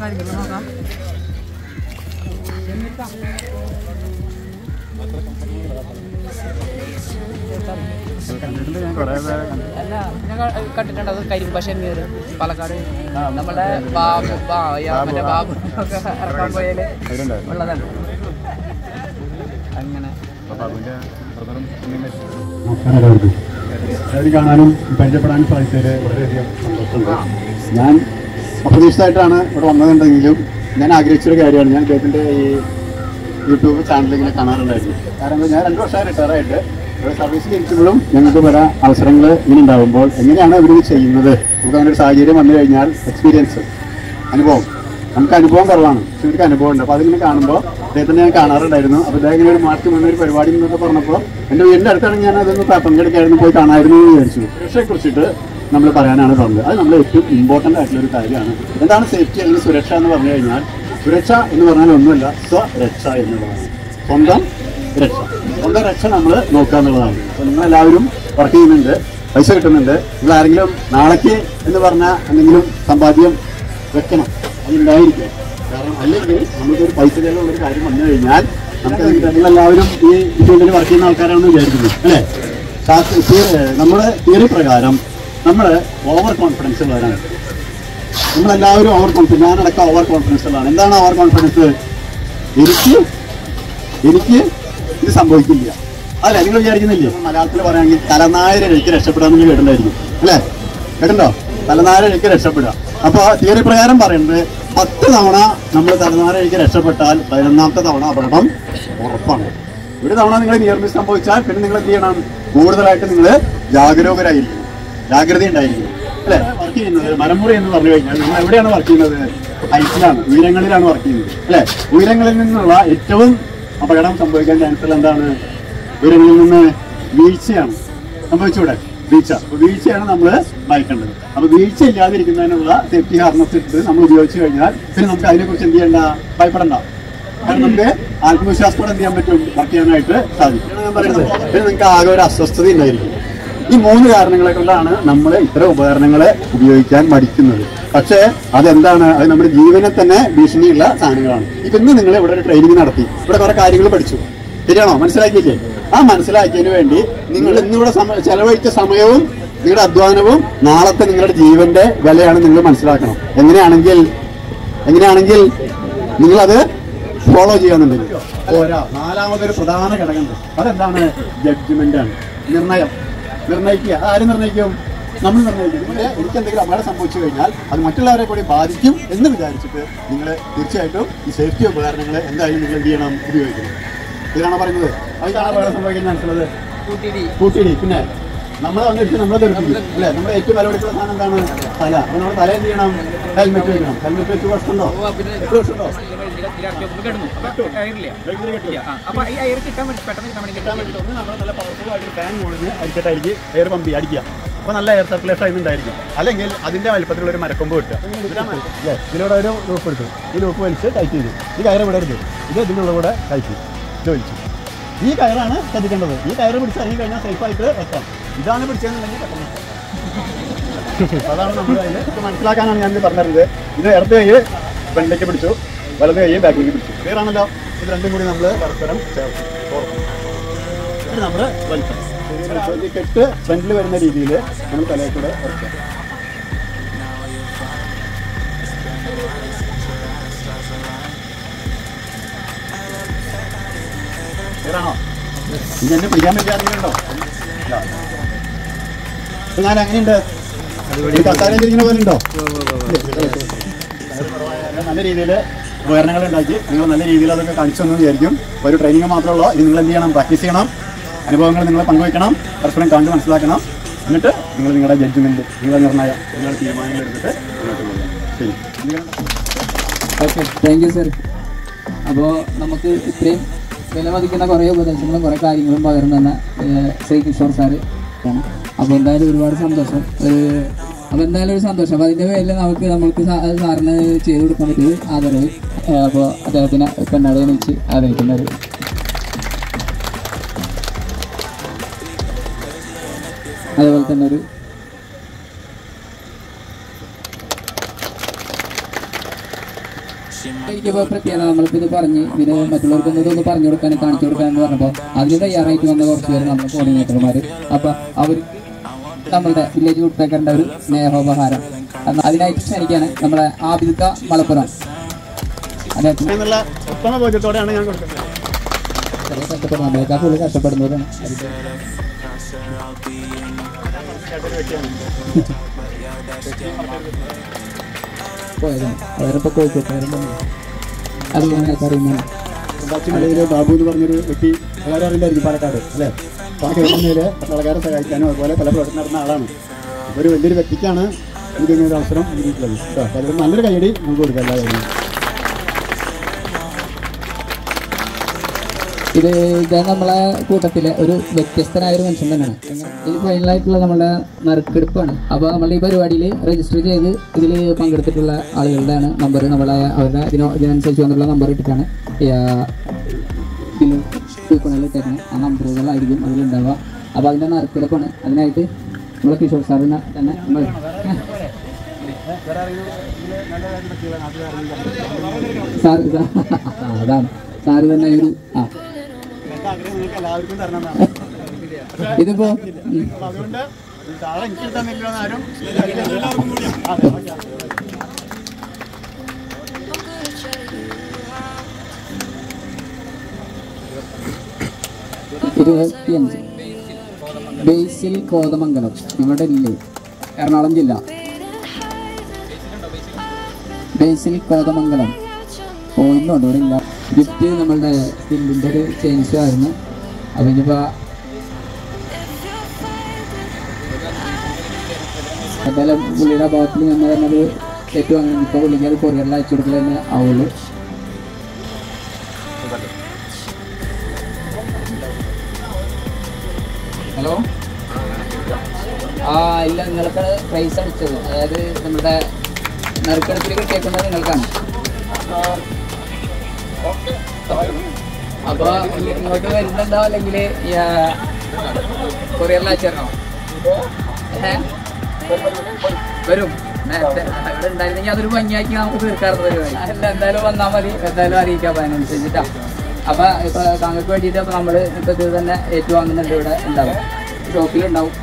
കാര്യങ്ങൾ നോക്കാം കണ്ടിട്ടുണ്ട് ഞാൻ കുറേ പേരെ കണ്ടു അല്ല ഞാൻ ക- കണ്ടിട്ടുണ്ട് അത് കരിമ്പ ഷമീർ പാലക്കാട് നമ്മുടെ ബാബു ബാ- യാ, മറ്റേ ബാബു ഒക്കെ ഇറക്കാൻ പോയാല് അതിലുണ്ടായിരുന്നു ഉള്ളതാണ് അങ്ങനെ അപ്പോൾ ബാബുവിൻ്റെ ബ്രദറും ഉമ്മയും മരിച്ചു നമസ്കാരം എല്ലാവർക്കും എല്ലാവരും കാണാനും പരിചയപ്പെടാനും സാധിച്ചതിൽ വളരെയധികം സന്തോഷമുണ്ട് ഞാൻ അപ്രതീക്ഷിതമായിട്ടാണ് ഇവിടെ വന്നതുണ്ടെങ്കിലും ഞാൻ ആഗ്രഹിച്ചൊരു കാര്യമാണ് ഞാൻ അദ്ദേഹത്തിൻ്റെ ഈ യൂട്യൂബ് ചാനൽ ഇങ്ങനെ കാണാറുണ്ടായിരുന്നു കാരണം ഞാൻ രണ്ട് വർഷമായി റിട്ടയറായിട്ട് ഇവിടെ സർവീസിൽ ഇരിക്കുമ്പോഴും ഞങ്ങൾക്ക് പല അവസരങ്ങൾ ഇങ്ങനെ ഉണ്ടാകുമ്പോൾ എങ്ങനെയാണ് ഇവരിത് ചെയ്യുന്നത് നമുക്ക് അങ്ങനെ ഒരു സാഹചര്യം വന്നു കഴിഞ്ഞാൽ എക്സ്പീരിയൻസ് അനുഭവം നമുക്ക് അനുഭവം കുറവാണ് പക്ഷെ ഇവർക്ക് അനുഭവം ഉണ്ട് അപ്പോൾ അതിങ്ങനെ കാണുമ്പോൾ അദ്ദേഹത്തിനെ ഞാൻ കാണാറുണ്ടായിരുന്നു അപ്പോൾ അദ്ദേഹം ഇങ്ങനെ ഒരു മാർക്ക് മുന്നേ ഒരു പരിപാടി എന്നൊക്കെ പറഞ്ഞപ്പോൾ എൻ്റെ വീടിൻ്റെ അടുത്താണെങ്കിൽ ഞാൻ അതൊന്ന് പ- പങ്കെടുക്കായിരുന്നു പോയി കാണായിരുന്നു എന്ന് വിചാരിച്ചു സുരക്ഷയെ കുറിച്ചിട്ട് നമ്മൾ പറയാനാണ് പറഞ്ഞത് അത് നമ്മൾ ഏറ്റവും ഇമ്പോർട്ടൻ്റ് ആയിട്ടുള്ള ഒരു കാര്യമാണ് എന്താണ് സേഫ്റ്റി അല്ലെങ്കിൽ സുരക്ഷ എന്ന് പറഞ്ഞു കഴിഞ്ഞാൽ സുരക്ഷ എന്ന് പറഞ്ഞാൽ ഒന്നുമല്ല സ്വരക്ഷ എന്നുള്ളതാണ് സ്വന്തം രക്ഷ സ്വന്തം രക്ഷ നമ്മൾ നോക്കുക എന്നുള്ളതാണ് അപ്പോൾ നിങ്ങളെല്ലാവരും വർക്ക് ചെയ്യുന്നുണ്ട് പൈസ കിട്ടുന്നുണ്ട് നിങ്ങൾ ആരെങ്കിലും നാളേക്ക് എന്ന് പറഞ്ഞാൽ എന്തെങ്കിലും സമ്പാദ്യം വെക്കണം അതുണ്ടായിരിക്കും കാരണം അല്ലെങ്കിൽ നമുക്കൊരു പൈസ ചെലവുള്ള ഒരു കാര്യം വന്നു കഴിഞ്ഞാൽ നമുക്ക് നിങ്ങളെല്ലാവരും ഈ ഫീൽഡിൽ വർക്ക് ചെയ്യുന്ന ആൾക്കാരാണെന്ന് വിചാരിക്കുന്നു അല്ലേ ശാസ്ത്ര തിയ- നമ്മുടെ തിയറി പ്രകാരം നമ്മൾ ഓവർ കോൺഫിഡൻസ് ഉള്ളവരാണ് നമ്മളെല്ലാവരും ഓവർ കോൺഫിഡൻസ് ഞാനടക്കം ഓവർ കോൺഫിഡൻസ് ഉള്ളതാണ് എന്താണ് ഓവർ കോൺഫിഡൻസ് എനിക്ക് എനിക്ക് ഇത് സംഭവിക്കില്ല അല്ലേ നിങ്ങൾ വിചാരിക്കുന്നില്ലേ മലയാളത്തിൽ പറയുകയാണെങ്കിൽ തലനായരഴിക്ക് രക്ഷപ്പെടാന്ന് നിങ്ങൾ കേട്ടിട്ടുണ്ടായിരിക്കും അല്ലേ കേട്ടോ തലനാരഴിക്ക് രക്ഷപ്പെടുക അപ്പോൾ തിയറി പ്രകാരം പറയുന്നത് പത്ത് തവണ നമ്മൾ തലനാരഴിക്ക് രക്ഷപ്പെട്ടാൽ പതിനൊന്നാമത്തെ തവണ അപകടം ഉറപ്പാണ് ഒരു തവണ നിങ്ങൾ നിയർ മിസ് സംഭവിച്ചാൽ പിന്നെ നിങ്ങൾ എന്ത് ചെയ്യണം കൂടുതലായിട്ട് നിങ്ങൾ ജാഗരൂകരായിരിക്കും ജാഗ്രത ഉണ്ടായിരിക്കും അല്ലെ വർക്ക് ചെയ്യുന്നത് മരമുറി എന്ന് പറഞ്ഞു കഴിഞ്ഞാൽ നിങ്ങൾ എവിടെയാണ് വർക്ക് ചെയ്യുന്നത് ഹൈറ്റിലാണ് ഉയരങ്ങളിലാണ് വർക്ക് ചെയ്യുന്നത് അല്ലെ ഉയരങ്ങളിൽ നിന്നുള്ള ഏറ്റവും അപകടം സംഭവിക്കാൻ ചാൻസ് ഉള്ള എന്താണ് ഉയരങ്ങളിൽ നിന്ന് വീഴ്ചയാണ് സംഭവിച്ചൂടെ വീഴ്ച അപ്പൊ വീഴ്ചയാണ് നമ്മൾ ഭയക്കേണ്ടത് അപ്പൊ വീഴ്ച ഇല്ലാതിരിക്കുന്നതിനുള്ള സേഫ്റ്റി ഹാർനസ് ഇട്ട് നമ്മൾ ഉപയോഗിച്ച് കഴിഞ്ഞാൽ പിന്നെ നമുക്ക് അതിനെക്കുറിച്ച് എന്ത് ചെയ്യണ്ട ഭയപ്പെടണ്ട കാരണം നമുക്ക് ആത്മവിശ്വാസത്തോടെ എന്ത് ചെയ്യാൻ പറ്റും വർക്ക് ചെയ്യാനായിട്ട് സാധിക്കും ഇതാണ് ഞാൻ പറയുന്നത് പിന്നെ നിങ്ങൾക്ക് ആകെ ഒരു അസ്വസ്ഥത ഉണ്ടായിരിക്കും ഈ മൂന്ന് കാരണങ്ങളെ കൊണ്ടാണ് നമ്മൾ ഇത്തരം ഉപകരണങ്ങളെ ഉപയോഗിക്കാൻ മടിക്കുന്നത് പക്ഷേ അതെന്താണ് അത് നമ്മുടെ ജീവനെ തന്നെ ഭീഷണിയുള്ള സാധനങ്ങളാണ് ഇപ്പൊ ഇന്ന് നിങ്ങൾ ഇവിടെ ഒരു ട്രെയിനിങ് നടത്തി ഇവിടെ കുറെ കാര്യങ്ങൾ പഠിച്ചു ശരിയാണോ മനസ്സിലാക്കിയില്ലേ ആ മനസ്സിലാക്കിയതിന് വേണ്ടി നിങ്ങൾ ഇന്നിവിടെ സമ ചെലവഴിച്ച സമയവും നിങ്ങളുടെ അധ്വാനവും നാളത്തെ നിങ്ങളുടെ ജീവന്റെ വിലയാണ് നിങ്ങൾ മനസ്സിലാക്കണം എങ്ങനെയാണെങ്കിൽ എങ്ങനെയാണെങ്കിൽ നിങ്ങളത് ഫോളോ ചെയ്യാന്നുണ്ടെങ്കിൽ പോരാ നാലാമതൊരു പ്രധാന ഘടകമുണ്ട് അതെന്താണ് ജഡ്ജ്മെന്റ് ആണ് നിർണയം നിർണയിക്കുക ആര് നിർണയിക്കും നമ്മൾ നിർണ്ണയിക്കും ഇവിടെ എനിക്ക് എന്തെങ്കിലും അപകടം സംഭവിച്ചു കഴിഞ്ഞാൽ അത് മറ്റുള്ളവരെ കൂടി ബാധിക്കും എന്ന് വിചാരിച്ചിട്ട് നിങ്ങൾ തീർച്ചയായിട്ടും ഈ സേഫ്റ്റി ഉപകരണങ്ങൾ എന്തായാലും നിങ്ങൾ എന്ത് ചെയ്യണം ഉപയോഗിക്കണം ഇതാണ് പറയുന്നത് അതിനാണ് അപകടം സംഭവിക്കാൻ ചാൻസ് ഉള്ളത് കൂട്ടിയിടി കൂട്ടിയിടി പിന്നെ നമ്മൾ വന്നിട്ട് നമ്മളെ തെറിപ്പിക്കും അല്ലേ നമ്മുടെ ഏറ്റവും വിലപിടിക്കുന്ന സാധനം എന്താണ് തല അപ്പോൾ നമ്മൾ തല എന്ത് ചെയ്യണം ഹെൽമെറ്റ് വെക്കണം ഹെൽമെറ്റ് വെച്ച് വർഷമുണ്ടോ എത്ര വർഷമുണ്ടോ അപ്പൊ ഈ അയർ കിട്ടാൻ വേണ്ടി പെട്ടെന്ന് കിട്ടാൻ വേണ്ടി കിട്ടാൻ വേണ്ടിയിട്ട് ഒന്ന് നമ്മൾ നല്ല പവർഫുൾ ആയിട്ട് ഫാൻ മുകളിൽ അടിച്ചിട്ടായിരിക്കും എയർ പമ്പ് ചെയ്യുക അടിക്കുക അപ്പോൾ നല്ല എയർ സർക്കുലേഷൻ ആയിട്ടുണ്ടായിരിക്കും അല്ലെങ്കിൽ അതിന്റെ വലിപ്പത്തിലുള്ള ഒരു മരക്കൊമ്പ് കിട്ടുക അല്ലേ ഇതിലൂടെ ഒരു ലൂപ്പ് എടുത്തു ഈ ലൂപ്പ് വലിച്ച് ടൈറ്റ് ചെയ്തു ഈ കയറ് വിടരുത് ഇത് ഇതിൻ്റെ ഉള്ള കൂടെ ടൈറ്റ് ചെയ്തു ഇത് വലിച്ചു ഈ കയറാണ് ശ്രദ്ധിക്കേണ്ടത് ഈ കയറ് പിടിച്ച് ഇറങ്ങി കഴിഞ്ഞാൽ സേഫ് ആയിട്ട് എത്താം ഇതാണ് പിടിച്ചതെന്നുണ്ടെങ്കിൽ പെട്ടെന്ന് എത്താം. അതാണ് നമ്മൾ അതിൽ ഇത് മനസ്സിലാക്കാനാണ് ഞാൻ ഇത് പറഞ്ഞത് ഇത് ഇടത് കൈ ഫ്രണ്ടിലേക്ക് പിടിച്ചു വലത് കൈ ബാക്കിലേക്ക് പിടിച്ചു ക്ലിയർ ആണല്ലോ ഇത് രണ്ടും കൂടി നമ്മൾ പരസ്പരം ചേർത്ത് കോർക്കും ഇത് നമ്മൾ വലിക്കണം ഈ കെട്ട് ഫ്രണ്ടിൽ വരുന്ന രീതിയിൽ നമ്മൾ തലയിൽ കൂടെ വരയ്ക്കാം ക്ലിയറാണോ ഇത് എന്നെ പിടിക്കാൻ പറ്റാറുണ്ടോ ഞാൻ എങ്ങനെയുണ്ട് കസാരയിലിരിക്കുന്ന പോലെ ഉണ്ടോ നല്ല രീതിയിൽ ഉപകരണങ്ങൾ ഉണ്ടാക്കി നിങ്ങൾ നല്ല രീതിയിൽ അതൊക്കെ കാണിച്ചു തന്നു വിചാരിക്കും ഒരു ട്രെയിനിങ് മാത്രമേ ഇനി നിങ്ങൾ എന്ത് ചെയ്യണം പ്രാക്ടീസ് ചെയ്യണം അനുഭവങ്ങൾ നിങ്ങൾ പങ്കുവയ്ക്കണം പരസ്പരം കണ്ട് മനസ്സിലാക്കണം എന്നിട്ട് നിങ്ങൾ നിങ്ങളുടെ ജഡ്ജ്മെന്റ് നിങ്ങളുടെ നിർണ്ണയം നിങ്ങളുടെ തീരുമാനങ്ങൾ എടുത്തിട്ട് മുന്നോട്ട് പോകുക ശരി ഓക്കെ താങ്ക് യു സർ അപ്പോൾ നമുക്ക് ഇത്രയും വിലമതിക്കുന്ന കുറേ ഉപദേശങ്ങളും കുറേ കാര്യങ്ങളും പകർന്നു തന്ന ഏഹ്, ശ്രീ കിഷോർ സാറ് ആണ് അപ്പോൾ എന്തായാലും ഒരുപാട് സന്തോഷം ഏഹ്, അപ്പോൾ എന്തായാലും ഒരു സന്തോഷം അപ്പോൾ അതിൻ്റെ പേരിൽ നമുക്ക് നമ്മൾക്ക് സാ- സാറിന് ചെയ്ത് കൊടുക്കാൻ പറ്റിയത് ആദരവ് ഏഹ്, അപ്പോൾ അദ്ദേഹത്തിന് പെണ്ണാട് എണീച്ച് ആദരിക്കുന്നത് അതേപോലെ തന്നെ ഒരു എനിക്കിപ്പോൾ പ്രത്യേകത നമ്മളിപ്പോൾ ഇത് പറഞ്ഞ് ഇതിന് മറ്റുള്ളവർക്കൊന്നും ഇതൊന്ന് പറഞ്ഞു കൊടുക്കാനും കാണിച്ചു കൊടുക്കാനെന്ന് പറഞ്ഞപ്പോൾ അതിന് തയ്യാറായിട്ട് വന്ന കുറച്ച് പേര് നമ്മുടെ കോർഡിനേറ്റർമാർ അപ്പോൾ അവർക്ക് നമ്മളുടെ വില്ലേജ് യൂത്ത് പേക്കറിൻ്റെ ഒരു സ്നേഹോപഹാരം കാരണം അതിനായിട്ട് ക്ഷണിക്കാണ് നമ്മളെ ആബിദ്ക മലപ്പുറം അദ്ദേഹത്തിന് എന്നുള്ള ഉത്തമ ബോധ്യത്തോടെയാണ് ഞാൻ കൊടുക്കുന്നത് ചെറിയ കഷ്ടപ്പെടുന്നു നമ്മളെക്കാൾ കൂടുതൽ കഷ്ടപ്പെടുന്നവരാണ് അതിന്റെ പോയതാണ് അവരിപ്പോൾ കോഴിക്കോട്ടുകാരും അതുകൊണ്ട് പറയുന്നതാണ് കൊണ്ടാച്ചിമലയിലെ ബാബു എന്ന് പറഞ്ഞൊരു വ്യക്തി എല്ലാവരും അറിയില്ലായിരിക്കും പാലക്കാട് അല്ലേ പാലക്കാട് ജില്ലയിലെ പട്ടാളക്കാരെ സഹായിക്കാനും അതുപോലെ പല പ്രവർത്തനം നടന്ന ആളാണ് ഒരു വലിയൊരു വ്യക്തിക്കാണ് ഇതിങ്ങനെ ഒരു അവസരം നൽകിയിട്ടുള്ളത് കേട്ടോ അപ്പോൾ അതിൽ നല്ലൊരു കൈയടി നമുക്ക് കൊടുക്കാം എല്ലാവരും ഇത് ഇത് നമ്മളെ കൂട്ടത്തിലെ ഒരു വ്യത്യസ്തനായ ഒരു മനുഷ്യൻ തന്നെയാണ് ഇത് ഫൈനലായിട്ടുള്ള നമ്മുടെ നറുക്കെടുപ്പാണ് അപ്പോൾ നമ്മുടെ ഈ പരിപാടിയിൽ രജിസ്റ്റർ ചെയ്ത് ഇതിൽ പങ്കെടുത്തിട്ടുള്ള ആളുകളുടെയാണ് നമ്പർ നമ്മളെ അവരുടെ ഇതിനോ ഇതിനനുസരിച്ച് വന്നിട്ടുള്ള നമ്പർ ഇട്ടിട്ടാണ് ഇതിൽ കൂപ്പണിൽ ഇട്ടേക്കുന്നത് ആ നമ്പറുകളായിരിക്കും അതിലുണ്ടാവുക അപ്പോൾ അതിൻ്റെ നറുക്കെടുപ്പാണ് അതിനായിട്ട് നമ്മളെ കിഷോർ സാറിനെ തന്നെ നമ്മൾ സാർ ഇതാ ആ, അതാണ് സാറ് തന്നെ ഒരു ആ ആഗ്രഹം നിങ്ങൾക്ക് എല്ലാവർക്കും തരണമെന്നാണ് ഇതിപ്പോ ഉം. അപ്പോൾ അതുകൊണ്ട് ഈ താഴെ എനിക്ക് തന്നില്ല എന്നാരും ഇരുപത്തിയഞ്ച് ബേസിൽ കോതമംഗലം ഇവിടെ ഇല്ലേ എറണാകുളം ജില്ല ബേസിൽ കോതമംഗലം ഓ ഇന്നുണ്ട് ഇവിടെ ഇല്ല ഗിഫ്റ്റ് നമ്മളുടെ സ്റ്റില്ലിൻ്റെ ഒരു ചേഞ്ച് ആയിരുന്നു അപ്പം ഇനിയിപ്പോൾ എന്തായാലും പുള്ളിയുടെ ഭാഗത്തിൽ നമ്മൾ തന്നെ അത് ഏറ്റുവാങ്ങി ഇപ്പോൾ പുള്ളിക്ക് അത് കൊറിയറിൽ അയച്ചു കൊടുക്കൽ തന്നെ ആവുള്ളൂ ഹലോ ആ ഇല്ല നിങ്ങൾക്കാണ് പ്രൈസ് അടിച്ചത് അതായത് നമ്മുടെ നറുക്കെടുപ്പിൽ കിട്ടിയേക്കുന്നത് നിങ്ങൾക്കാണ് അപ്പൊ ഇങ്ങോട്ട് വരുന്നുണ്ടോ അല്ലെങ്കിൽ കൊറിയറിൽ അയച്ചേരണോ ഏ? വരും നേരത്തെ ഇവിടെ ഉണ്ടായിരുന്നെങ്കിൽ അതൊരു ഭംഗിയാക്കി നമുക്ക് തീർക്കാറുണ്ട് പരിപാടി അല്ല എന്തായാലും വന്നാൽ മതി എന്തായാലും അറിയിക്കാം അപ്പൊ അതിനനുസരിച്ചിട്ടാ അപ്പൊ ഇപ്പൊ താങ്കൾക്ക് വേണ്ടിയിട്ട് അപ്പൊ നമ്മള് ഇപ്പൊ ഇത് തന്നെ ഏറ്റുവാങ്ങുന്നുണ്ട് ഇവിടെ ഉണ്ടാവും ഷോപ്പിലുണ്ടാവും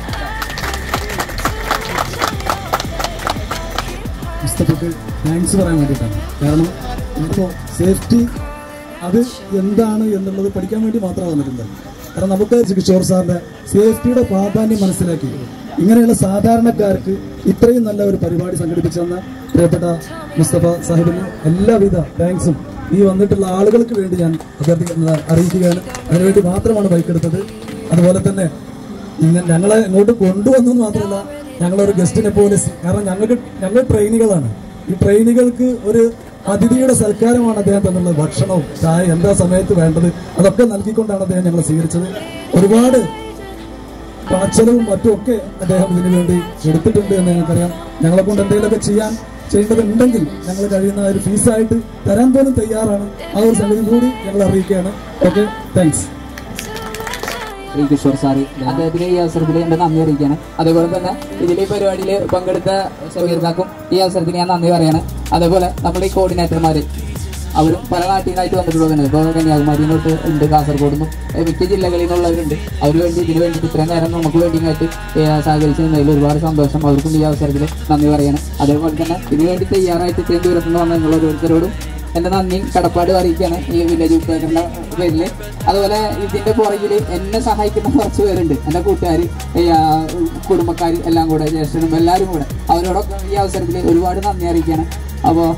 ഇഷ്ടപ്പെട്ട് താങ്ക്സ് പറയാൻ വേണ്ടിയിട്ടാണ് കാരണം ഇപ്പോൾ സേഫ്റ്റി അത് എന്താണ് എന്നുള്ളത് പഠിക്കാൻ വേണ്ടി മാത്രം വന്നിട്ടുണ്ട് കാരണം നമുക്ക് കിഷോർ സാറിന്റെ സേഫ്റ്റിയുടെ പ്രാധാന്യം മനസ്സിലാക്കി ഇങ്ങനെയുള്ള സാധാരണക്കാർക്ക് ഇത്രയും നല്ല ഒരു പരിപാടി സംഘടിപ്പിച്ചെന്ന പ്രിയപ്പെട്ട മുസ്തഫ സാഹിബിന് എല്ലാവിധ താങ്ക്സും ഈ വന്നിട്ടുള്ള ആളുകൾക്ക് വേണ്ടി ഞാൻ അഭ്യർത്ഥിക്കുന്നത് അറിയിക്കുകയാണ് അതിനുവേണ്ടി മാത്രമാണ് ബൈക്ക് എടുത്തത് അതുപോലെ തന്നെ ഇങ്ങനെ ഞങ്ങളെ ഇങ്ങോട്ട് കൊണ്ടുവന്നു എന്ന് മാത്രമല്ല ഞങ്ങളൊരു ഗസ്റ്റിനെ പോലെ സി- കാരണം ഞങ്ങൾക്ക് ഞങ്ങൾ ട്രെയിനുകളാണ് ഈ ട്രെയിനുകൾക്ക് ഒരു അതിഥിയുടെ സൽക്കാരമാണ് അദ്ദേഹം തന്നുള്ളത് ഭക്ഷണവും ചായ എന്താ സമയത്ത് വേണ്ടത് അതൊക്കെ നൽകിക്കൊണ്ടാണ് അദ്ദേഹം ഞങ്ങളെ സ്വീകരിച്ചത് ഒരുപാട് പാച്ചലവും മറ്റും ഒക്കെ അദ്ദേഹം ഇതിനു വേണ്ടി എടുത്തിട്ടുണ്ട് എന്ന് ഞങ്ങൾക്കറിയാം ഞങ്ങളെ കൊണ്ട് എന്തെങ്കിലുമൊക്കെ ചെയ്യാൻ ചെയ്യേണ്ടതുണ്ടെങ്കിൽ ഞങ്ങൾ കഴിയുന്ന ഒരു ഫീസായിട്ട് തരാൻ പോലും തയ്യാറാണ് ആ ഒരു സംഗതി കൂടി ഞങ്ങൾ അറിയിക്കുകയാണ് okay thanks Shri Kishore sir അദ്ദേഹത്തിന് ഈ അവസരത്തിൽ എന്റെ നന്ദി അറിയിക്കാണ് അതേപോലെ തന്നെ ഇതിൽ ഈ പരിപാടിയിൽ പങ്കെടുത്ത ഷമീർക്കാക്കും ഈ അവസരത്തിൽ ഞാൻ നന്ദി പറയാണ് അതേപോലെ നമ്മുടെ ഈ കോർഡിനേറ്റർമാര് അവരും പല നാട്ടിൽ നിന്നായിട്ട് വന്നിട്ടുള്ളതുണ്ട് ഇപ്പോൾ കന്യാകുമാരി തൊട്ട് ഉണ്ട് കാസർഗോഡ് നിന്നും ഏഹ് മിക്ക ജില്ലകളിൽ നിന്നുള്ളവരുണ്ട് അവർ വേണ്ടി ഇതിന് വേണ്ടി ഇത്രയും നേരം നമുക്ക് വേണ്ടിയായിട്ട് സഹകരിച്ച് നിന്നതിൽ ഒരുപാട് സന്തോഷം അവർക്കും ഈ അവസരത്തിൽ നന്ദി പറയാണ് അതേപോലെ തന്നെ ഇതിനു വേണ്ടി തയ്യാറായിട്ട് ഇത്രയും ദൂരത്തു നിന്ന് വന്ന നിങ്ങൾ ഓരോരുത്തരോടും എന്റെ നന്ദിയും കടപ്പാട് അറിയിക്കുകയാണ് ഈ വില്ലേജ് ഉപ്പേക്കറിന്റെ പേരിൽ അതുപോലെ ഇതിന്റെ പുറകിൽ എന്നെ സഹായിക്കുന്ന കുറച്ച് പേരുണ്ട് എന്റെ കൂട്ടുകാർ കുടുംബക്കാർ എല്ലാം കൂടെ ജ്യേഷ്ഠനും എല്ലാവരും കൂടെ അവരോടൊക്കെ ഈ അവസരത്തിൽ ഒരുപാട് നന്ദി അറിയിക്കുകയാണ് അപ്പോൾ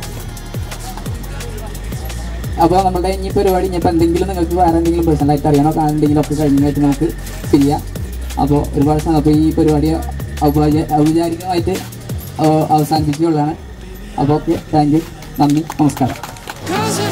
അപ്പോൾ നമ്മുടെ ഇനി പരിപാടി ഇനിയിപ്പോൾ എന്തെങ്കിലും നിങ്ങൾക്ക് വേറെ എന്തെങ്കിലും പേഴ്സണലായിട്ട് അറിയണോ കാണുന്നുണ്ടെങ്കിലും ഒക്കെ കഴിഞ്ഞായിട്ട് നമുക്ക് ചെയ്യാം അപ്പോൾ ഒരുപാട് സ- അപ്പോൾ ഈ പരിപാടി ഔപചാ- ഔപചാരികമായിട്ട് ആ, അവസാനിപ്പിക്കുകയുള്ളതാണ് അപ്പോൾ ഓക്കെ താങ്ക് യു നന്ദി നമസ്കാരം Cause